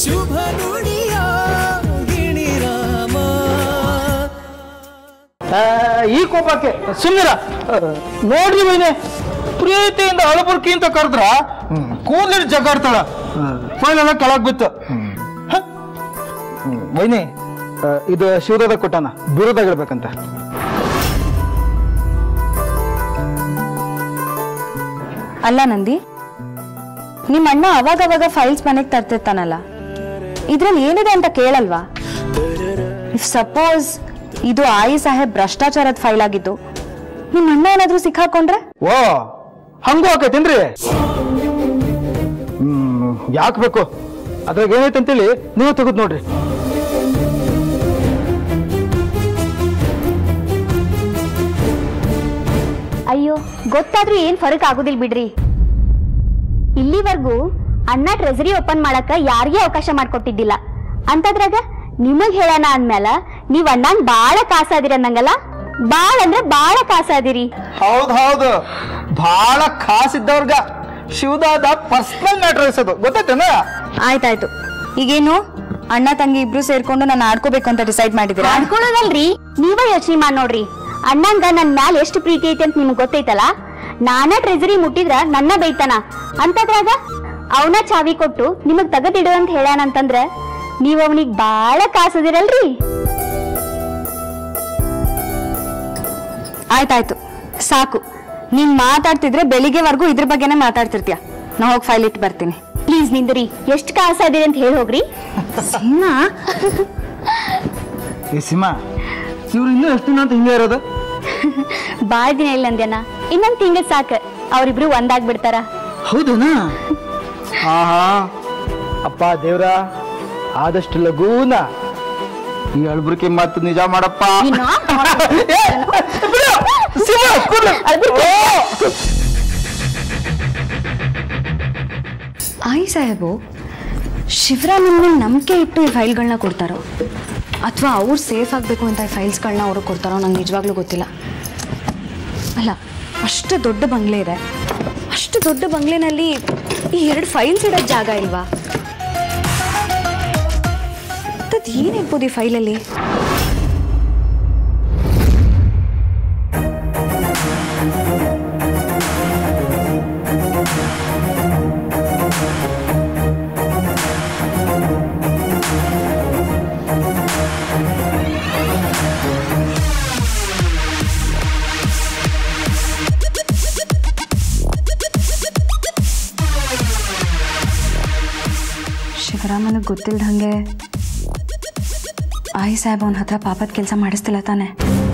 ಶುಭ ನುಡಿಯ ಗಿಣಿರಾಮ ಆ, ಈ ಕೋಪಕ್ಕೆ ಸುಮ್ಮನಿರ ನೋಡ್ರಿ ಮೈನೆ ಪ್ರೀತಿಯಿಂದ ಅಳಬುರ್ಕಿ ಅಂತ ಕರೆದ್ರ ಕೂದಲಿಟ್ಟು ಜಗಾಡ್ತಾಳ ಫೈಲ್ ಎಲ್ಲ ಕೆಳಗ್ ಬಿತ್ತು ಹ? ಹ್ಮ್, ವೈನಿ ಆ, ಇದು ಶಿವರದ ಕೊಟ್ಟಾನ ಬಿರುದಾಗ ಇಡ್ಬೇಕಂತ ಅಲ್ಲ ನಂದಿ ನಿಮ್ಮ ಅಣ್ಣ ಅವಾಗ ಅವಾಗ ಫೈಲ್ಸ್ ಮನೆಗೆ ತರ್ತಿರ್ತಾನಲ್ಲ ಇದ್ರಲ್ಲಿ ಏನಿದೆ ಅಂತ ಕೇಳಲ್ವಾ ಇಫ್ ಸಪೋಸ್ ಇದು ಆಯಿ ಸಾಹೇಬ್ ಭ್ರಷ್ಟಾಚಾರದ ಫೈಲ್ ಆಗಿದ್ದು ನಿಮ್ಮ ಅಣ್ಣ ಏನಾದ್ರೂ ಸಿಕ್ಕಾಕೊಂಡ್ರೆ ಓ ಹಂಗೂ ಆಕೈತೇನ್ರಿ ಹ್ಮ್ ಯಾಕೆ ಬೇಕು ಅದ್ರಾಗ ಏನೈತೆ ಅಂತೇಳಿ ನೀವು ತೆಗೆದು ನೋಡ್ರಿ ಅಯ್ಯೋ ಗೊತ್ತಾದ್ರೂ ಏನ್ ಫರಕ್ ಆಗುದಿಲ್ ಬಿಡ್ರಿ ಇಲ್ಲಿವರೆಗೂ ಅಣ್ಣ ಟ್ರೆಸರಿ ಓಪನ್ ಮಾಡಕ ಯಾರಿಗೂ ಅವಕಾಶ ಮಾಡ್ಕೊಟ್ಟಿದ್ದಿಲ್ಲ ಅಂತದ್ರಾಗ ನಿಮಗ್ ಹೇಳೋಣ ಅಂದ್ಮೇಲ ನೀವ್ ಅಣ್ಣನ್ ಬಾಳ ಕಾಸಾದಿರ ಅನ್ನಂಗಲ್ಲ ಬಾಳ ಅಂದ್ರೆ ಬಾಳ ಕಾಸಾದಿರಿ ಹೌದ್ ಹೌದು ಬಹಳ ಖಾಸ್ ಇದ್ದವ್ರಗ ಶಿವದಾದ ಪರ್ಸನಲ್ ಮ್ಯಾಟರ್ ಅದು ಗೊತ್ತಾಯ್ತೇನ ಆಯ್ತಾಯ್ತು ಈಗೇನು ಅಣ್ಣ ತಂಗಿ ಇಬ್ರು ಸೇರ್ಕೊಂಡು ನಾನು ಆಡ್ಕೋಬೇಕು ಅಂತ ಡಿಸೈಡ್ ಮಾಡಿದ್ದೀರಾ ಅನ್ಕೊಳ್ಳೋದಲ್ರಿ ನೀವ ಯೋಚನೆ ಮಾಡಿ ನೋಡ್ರಿ ಅಣ್ಣಂಗ ನನ್ ಮ್ಯಾಲ ಎಷ್ಟು ಪ್ರೀತಿ ಐತಿ ಅಂತ ನಿಮ್ಗ್ ಗೊತ್ತೈತಲ್ಲ ನಾನ ಟ್ರೆಜರಿ ಮುಟ್ಟಿದ್ರ ನನ್ನ ಬೈತಾನ ಅಂತದ್ರಾಗ ಅವನ ಚಾವಿ ಕೊಟ್ಟು ನಿಮಗ್ ತಗದಿಡು ಅಂತ ಹೇಳ್ಯಾನಂತಂದ್ರ ನೀವ್ ಅವನಿಗ್ ಬಾಳ ಕಾಸದಿರಲ್ರಿ ಆಯ್ತಾಯ್ತು ಸಾಕು ನೀನ್ ಮಾತಾಡ್ತಿದ್ರೆ ಬೆಳಿಗ್ಗೆವರೆಗೂ ಇದ್ರ ಬಗ್ಗೆನೇ ಮಾತಾಡ್ತಿರ್ತೀಯ ನಾ ಹೋಗಿ ಫೈಲ್ ಇಟ್ಟು ಬರ್ತೀನಿ ಪ್ಲೀಸ್ ನಿಂದ್ರಿ ಎಷ್ಟ್ ಕಾಸಾದಿರಿ ಅಂತ ಹೇಳಿ ಹೋಗ್ರಿ ಸಿಂಹ ಈ ಸಿಂಹ ಇವ್ರು ಇನ್ನೂ ಎಷ್ಟು ದಿನ ಅಂತ ಹಿಂಗೆ ಇರೋದು ಬಾಳ ದಿನ ಇಲ್ಲ ಅಂದ್ಯಾನ ಇನ್ನೊಂದ್ ತಿಂಗಳ ಸಾಕ ಅವ್ರಿಬ್ರು ಒಂದಾಗ್ಬಿಡ್ತಾರ ಹೌದನಾ ಹಾ ಹಾ ಅಪ್ಪ ದೇವ್ರ ಆದಷ್ಟು ಲಘೂನ ಈ ಅಳ್ಬುರ್ಕಿ ಮಾತು ನಿಜ ಮಾಡಪ್ಪ ನೀನು? ಏ, ಬಿಡು, ಸಿಂಹ, ಕೂರ್ಲು. ಓ! ಆಯಿ ಸಾಹೇಬು ಶಿವರಾಮನ್ ಮೇಲೆ ನಂಬಿಕೆ ಇಟ್ಟು ಈ ಫೈಲ್ಗಳನ್ನ ಕೊಡ್ತಾರೋ ಅಥವಾ ಅವ್ರು ಸೇಫ್ ಆಗಬೇಕು ಅಂತ ಈ ಫೈಲ್ಸ್ಗಳನ್ನ ಅವರು ಕೊಡ್ತಾರೋ ನಂಗೆ ನಿಜವಾಗ್ಲೂ ಗೊತ್ತಿಲ್ಲ ಅಲ್ಲ ಅಷ್ಟು ದೊಡ್ಡ ಬಂಗ್ಲೆ ಇದೆ ಅಷ್ಟು ದೊಡ್ಡ ಬಂಗ್ಲೆನಲ್ಲಿ ಈ ಎರಡು ಫೈಲ್ಸ್ ಇಡೋ ಜಾಗ ಇಲ್ವಾ ಅದು ಏನಿರ್ಬೋದು ಈ ಫೈಲಲ್ಲಿ ಶಿವರಾಮನಿಗೆ ಗೊತ್ತಿಲ್ದ ಹಾಗೆ ಆಯಿ ಸಾಹೇಬ್ ಅವನ ಹತ್ರ ಪಾಪದ ಕೆಲಸ ಮಾಡಿಸ್ತಿಲ್ಲ ತಾನೆ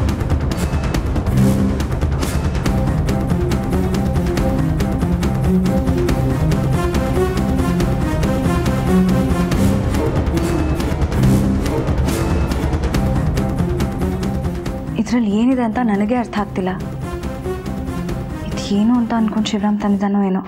ಇದರಲ್ಲಿ ಏನಿದೆ ಅಂತ ನನಗೆ ಅರ್ಥ ಆಗ್ತಿಲ್ಲ ಇದು ಏನು ಅಂತ ಅನ್ಕೊಂಡು ಶಿವರಾಮ್ ತಂದಿದ್ದಾನೋ ಏನೋ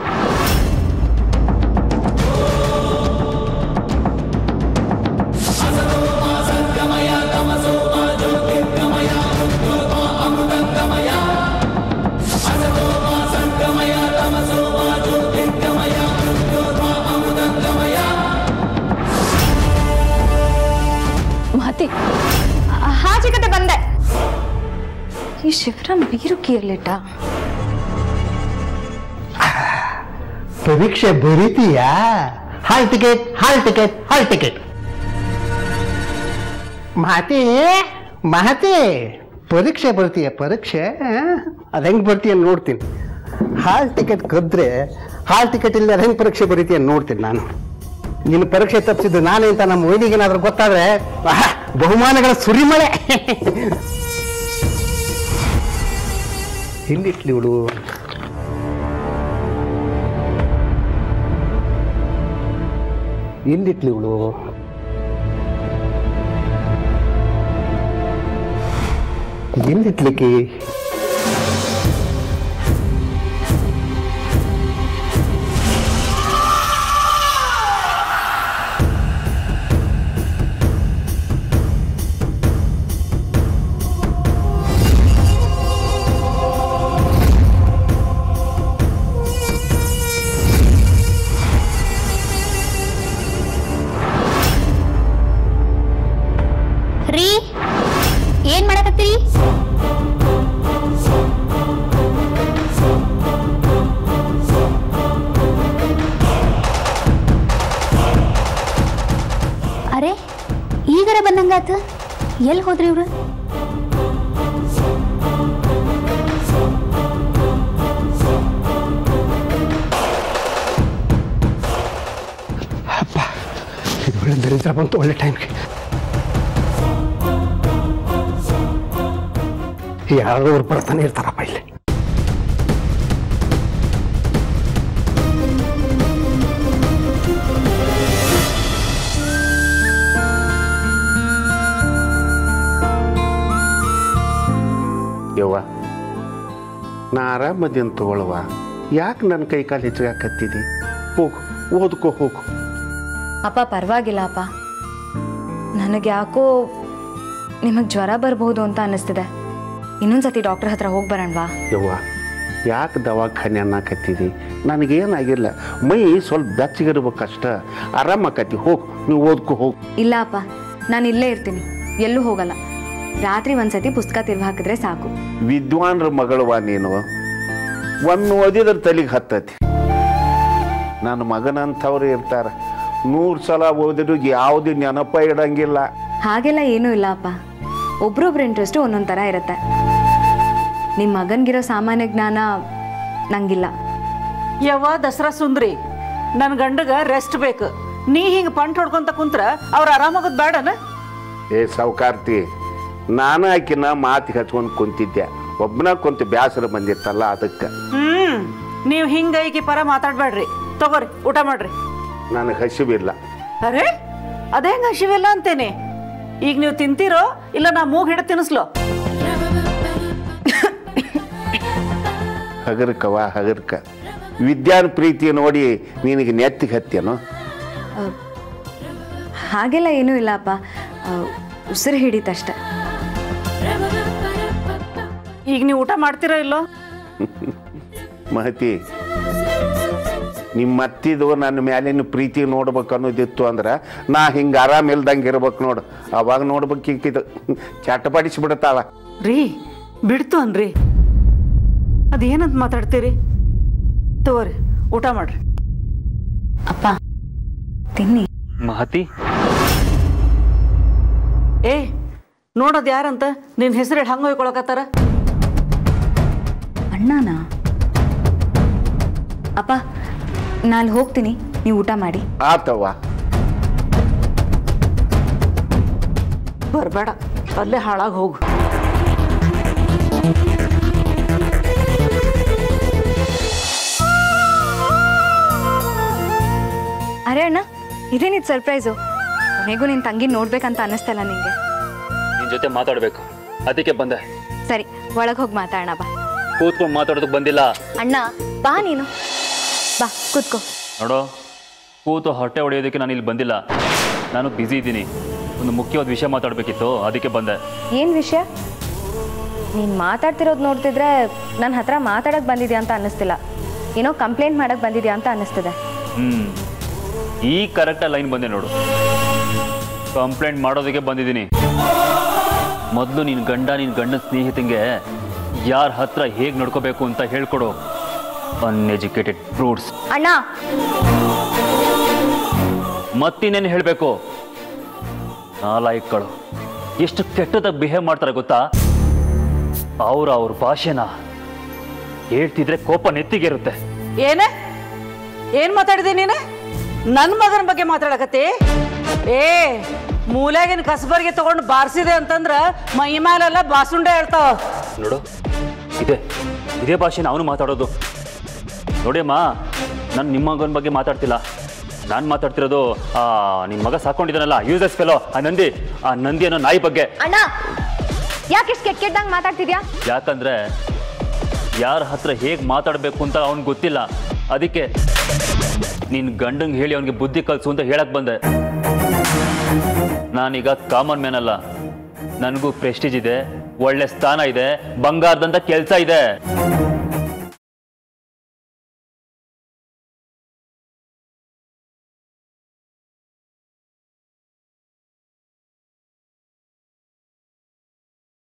ಮಹತಿ ಹಾ ಚಿಕ್ಕತ್ತೆ ಬಂದೆ ಈ ಶಿವರಾಮ್ ಬೀರುಕಿ ಇರ್ಲಿಟ್ಟ ಪರೀಕ್ಷೆ ಬರೀತೀಯಾ hall ticket hall ticket hall ticket ಮಹತಿ ಮಹತಿ ಪರೀಕ್ಷೆ ಬರ್ತೀಯ ಪರೀಕ್ಷೆ ಅದು ಹೆಂಗೆ ಬರ್ತೀಯ ನೋಡ್ತೀನಿ ಹಾಲ್ ಟಿಕೆಟ್ ಕದ್ರೆ ಹಾಲ್ ಟಿಕೆಟ್ ಇಲ್ಲದೆ ಹೆಂಗೆ ಪರೀಕ್ಷೆ ಬರೀತೀಯ ನೋಡ್ತೀನಿ ನಾನು ನಿನ್ನ ಪರೀಕ್ಷೆ ತಪ್ಪಿಸಿದ್ದು ನಾನೇ ಅಂತ ನಮ್ಮ ವೈದಿಗೇನಾದ್ರೂ ಗೊತ್ತಾದ್ರೆ ಆಹಾ, ಬಹುಮಾನಗಳ ಸುರಿಮಳೆ ಎಲ್ಲಿಟ್ಲಿ ಇವಳು ಎಲ್ಲಿಟ್ಲಿ ಇವಳು ಎಲ್ಲಿಟ್ಲಿಕ್ಕೆ ಹಿಂಗಾತು ಎಲ್ಲಿ ಹೋದ್ರಿ ಇವ್ರು ಇದು ಒಳ್ಳೆ ದರಿದ್ರ ಬಂತು ಒಳ್ಳೆ ಟೈಮ್ಗೆ ಯಾರೋ ಅವ್ರು ಬರ್ತಾನೆ ಇರ್ತಾರಪ್ಪ ಇಲ್ಲಿ ಯವ್ವ ನಾ ಆರಾಮದೇನು ತಗೊಳ್ಳುವ ಯಾಕೆ ನನ್ನ ಕೈ ಕಾಲು ಹೆಚ್ಚಾಕತ್ತಿದಿ ಹೋಗು ಓದ್ಕೋ ಹೋಗು ಅಪ್ಪ ಪರವಾಗಿಲ್ಲ ಅಪ್ಪ ನನಗೆ ಯಾಕೋ ನಿಮಗೆ ಜ್ವರ ಬರ್ಬೋದು ಅಂತ ಅನ್ನಿಸ್ತಿದೆ ಇನ್ನೊಂದ್ಸತಿ ಡಾಕ್ಟರ್ ಹತ್ರ ಹೋಗಿ ಬರೋಣವಾ ಯವ್ವ ಯಾಕೆ ದವಾಖಾನೆ ಅನ್ನಕತ್ತಿದಿ ನನಗೇನಾಗಿಲ್ಲ ಮೈ ಸ್ವಲ್ಪ ಬೆಚ್ಚಗಿರ್ಬೇಕಷ್ಟ ಆರಾಮಾಕತಿ ಹೋಗು ನೀವು ಓದ್ಕೋ ಹೋಗು ಇಲ್ಲ ಅಪ್ಪ ನಾನು ಇಲ್ಲೇ ಇರ್ತೀನಿ ಎಲ್ಲೂ ಹೋಗಲ್ಲ ರಾತ್ರಿ ಒಂದ್ಸತಿ ಪುಸ್ತಕ ತಿರ್ಗಿ ಹಾಕಿದ್ರೆ ಸಾಕು ವಿದ್ವಾನ್ರ ಮಗಳವ ನೀನು ಒಮ್ಮೆ ಓದಿದ್ರೆ ತಲೆಗೆ ಹತ್ತತಿ ನನ್ನ ಮಗನಂಥವ್ರು ಇರ್ತಾರ ನೂರು ಸಲ ಓದಿದ್ರು ಯಾವುದೇ ನೆನಪ ಇಡಂಗಿಲ್ಲ ಹಾಗೆಲ್ಲ ಏನೂ ಇಲ್ಲ ಅಪ್ಪ ಒಬ್ರೊಬ್ರ ಇಂಟ್ರೆಸ್ಟು ಒಂದೊಂದು ಥರ ಇರುತ್ತೆ ನಿಮ್ಮ ಮಗನಿಗಿರೋ ಸಾಮಾನ್ಯ ಜ್ಞಾನ ನಂಗಿಲ್ಲ ಯವ್ವ ದಸರಾ ಸುಂದ್ರಿ ನನ್ನ ಗಂಡಗ ರೆಸ್ಟ್ ಬೇಕು ನೀ ಹಿಂಗೆ ಪಂಟ್ ಹೊಡ್ಕೊಂತ ಕುಂತ್ರ ಅವ್ರು ಆರಾಮಾಗೋದು ಬೇಡನ ಏ ಸಾವುಕಾರ್ತಿ ನಾನು ಆಕಿನ ಮಾತಿಗೆ ಹಚ್ಕೊಂಡು ಕುಂತಿದ್ದೆ ಒಬ್ಬನ ಕುಂತು ಬ್ಯಾಸರ ಬಂದಿತ್ತಲ್ಲ ಅದಕ್ಕೆ ಹ್ಮ್ ನೀವು ಹಿಂಗ ಈಕಿ ಪರ ಮಾತಾಡ್ಬೇಡ್ರಿ ತಗೋರಿ ಊಟ ಮಾಡ್ರಿ ನನಗೆ ಹಸಿವಿಲ್ಲ ಅರೆ ಅದೇ ಹೆಂಗ ಹಸಿವಿಲ್ಲ ಅಂತೇನೆ ಈಗ ನೀವು ತಿಂತೀರೋ ಇಲ್ಲ ನಾ ಮೂಗ್ ಹಿಡಿದು ತಿನ್ನಿಸ್ಲೋ ಹಗರ್ಕವ ಹಗರ್ಕ ವಿದ್ಯಾನ್ ಪ್ರೀತಿ ನೋಡಿ ನಿನಗೆ ನೆತ್ತಿಗೆ ಹತ್ತೇನು ಹಾಗೆಲ್ಲ ಏನೂ ಇಲ್ಲ ಅಪ್ಪ ಉಸಿರು ಹಿಡಿತಷ್ಟೆ ಈಗ ನೀವು ಊಟ ಮಾಡ್ತೀರೋ ಇಲ್ಲೋ ಮಹತಿ ನಿಮ್ಮ ಅತ್ತಿದು ನನ್ನ ಮ್ಯಾಲಿನ ಪ್ರೀತಿ ನೋಡ್ಬೇಕು ಅನ್ನೋದಿತ್ತು ಅಂದ್ರೆ ನಾ ಹಿಂಗೆ ಆರಾಮ ಇಲ್ದಂಗೆ ಇರ್ಬೇಕು ನೋಡು ಅವಾಗ ನೋಡ್ಬೇಕಿಕ್ಕಿದು ಚಟಪಡಿಸ್ಬಿಡ್ತಾಳ ರೀ ಬಿಡ್ತು ಅನ್ರಿ ಅದೇನಂತ ಮಾತಾಡ್ತೀರಿ ತಗೋರಿ ಊಟ ಮಾಡ್ರಿ ಅಪ್ಪ ತಿನ್ನಿ ಮಹತಿ ಏ ನೋಡೋದು ಯಾರಂತ ನಿನ್ನ ಹೆಸರು ಹಂಗೆ ಹೋಯ್ಕೊಳಕತ್ತಾರ ಅಣ್ಣನಾ ಅಪ್ಪ ನಾನು ಹೋಗ್ತೀನಿ ನೀವು ಊಟ ಮಾಡಿ ಆತವ್ವ ಬರಬೇಡ ಅಲ್ಲೇ ಹಾಳಾಗಿ ಹೋಗು ಅರೆ ಅಣ್ಣ ಇದೇನಿದು ಸರ್ಪ್ರೈಸು ಕೊನೆಗೂ ನಿನ್ನ ತಂಗಿ ನೋಡ್ಬೇಕಂತ ಅನ್ನಿಸ್ತಲ್ಲ ನಿಂಗೆ ನಿನ್ ಜೊತೆ ಮಾತಾಡ್ಬೇಕು ಅದಕ್ಕೆ ಬಂದೆ ಸರಿ ಒಳಗೆ ಹೋಗಿ ಮಾತಾಡೋಣ ಬಾ ಕೂತ್ಕೊಂಡು ಮಾತಾಡೋದಕ್ಕೆ ಬಂದಿಲ್ಲ ಅಣ್ಣ ಬಾ ನೀನು ಬಾ ಕೂತ್ಕೋ ನೋಡೋ ಕೂತು ಹೊಟ್ಟೆ ಹೊಡೆಯೋದಕ್ಕೆ ನಾನು ಇಲ್ಲಿ ಬಂದಿಲ್ಲ ನಾನು ಬ್ಯುಸಿ ಇದ್ದೀನಿ ಒಂದು ಮುಖ್ಯವಾದ ವಿಷಯ ಮಾತಾಡಬೇಕಿತ್ತು ಅದಕ್ಕೆ ಬಂದೆ ಏನು ವಿಷಯ ನೀನು ಮಾತಾಡ್ತಿರೋದು ನೋಡ್ತಿದ್ರೆ ನನ್ನ ಹತ್ರ ಮಾತಾಡಕ್ಕೆ ಬಂದಿದ್ಯಾ ಅಂತ ಅನ್ನಿಸ್ತಿಲ್ಲ ಏನೋ ಕಂಪ್ಲೇಂಟ್ ಮಾಡಕ್ಕೆ ಬಂದಿದ್ಯಾ ಅಂತ ಅನ್ನಿಸ್ತಿದೆ ಹ್ಞೂ ಈ ಕರೆಕ್ಟಾಗಿ ಲೈನ್ ಬಂದೆ ನೋಡು ಕಂಪ್ಲೇಂಟ್ ಮಾಡೋದಕ್ಕೆ ಬಂದಿದ್ದೀನಿ ಮೊದಲು ನಿನ್ನ ಗಂಡ ನಿನ್ನ ಗಂಡನ ಸ್ನೇಹಿತಂಗೆ ಯಾರ ಹತ್ರ ಹೇಗೆ ನಡ್ಕೋಬೇಕು ಅಂತ ಹೇಳ್ಕೊಡು ಅನ್ಎಜುಕೇಟೆಡ್ ಫ್ರೂಟ್ಸ್ ಅಣ್ಣ ಮತ್ತಿನ್ನೇನು ಹೇಳಬೇಕು ನಾಲಾಯಕ್ಗಳು ಎಷ್ಟು ಕೆಟ್ಟದಾಗಿ ಬಿಹೇವ್ ಮಾಡ್ತಾರೆ ಗೊತ್ತಾ ಅವ್ರ ಅವ್ರ ಭಾಷೆನ ಹೇಳ್ತಿದ್ರೆ ಕೋಪ ನೆತ್ತಿಗೇರುತ್ತೆ ಏನ ಏನ್ ಮಾತಾಡಿದೆ ನೀನು ನನ್ನ ಮಗನ ಬಗ್ಗೆ ಮಾತಾಡಕತ್ತಿ ಏ ಮೂಲ್ಯಾಗಿನ ಕಸಬರ್ಗೆ ತಗೊಂಡು ಬಾರಿಸಿದೆ ಅಂತಂದ್ರ ಮೈ ಮೇಲೆಲ್ಲ ಬಾಸುಂಡೆ ಹೇಳ್ತಾವ ನೋಡು ಇದೆ ಇದೇ ಭಾಷೆನ ಅವನು ಮಾತಾಡೋದು ನೋಡಿ ಅಮ್ಮ ನಾನು ನಿಮ್ಮ ಮಗನ ಬಗ್ಗೆ ಮಾತಾಡ್ತಿಲ್ಲ ನಾನು ಮಾತಾಡ್ತಿರೋದು ಆ, ನಿಮ್ಮ ಮಗ ಸಾಕೊಂಡಿದ್ದಾನಲ್ಲ ಯೂಸಸ್ ಫೆಲೋ ಆ ನಂದಿ ಆ ನಂದಿ ಅನ್ನೋ ನಾಯಿ ಬಗ್ಗೆ ಅಣ್ಣ ಯಾಕೆ ಇಷ್ಟು ಕೆಟ್ಟ ಕೆಟ್ಟದಂಗೆ ಮಾತಾಡ್ತಿದ್ಯಾ ಯಾಕಂದ್ರೆ ಯಾರ ಹತ್ರ ಹೇಗೆ ಮಾತಾಡಬೇಕು ಅಂತ ಅವ್ನಿಗೆ ಗೊತ್ತಿಲ್ಲ ಅದಕ್ಕೆ ನಿನ್ನ ಗಂಡಂಗೆ ಹೇಳಿ ಅವನಿಗೆ ಬುದ್ಧಿ ಕಲಿಸು ಅಂತ ಹೇಳಕ್ ಬಂದೆ ನಾನೀಗ ಕಾಮನ್ ಮ್ಯಾನ್ ಅಲ್ಲ ನನಗೂ ಪ್ರೆಸ್ಟೀಜ್ ಇದೆ ಒಳ್ಳೆ ಸ್ಥಾನ ಇದೆ ಬಂಗಾರದಂತ ಕೆಲಸ ಇದೆ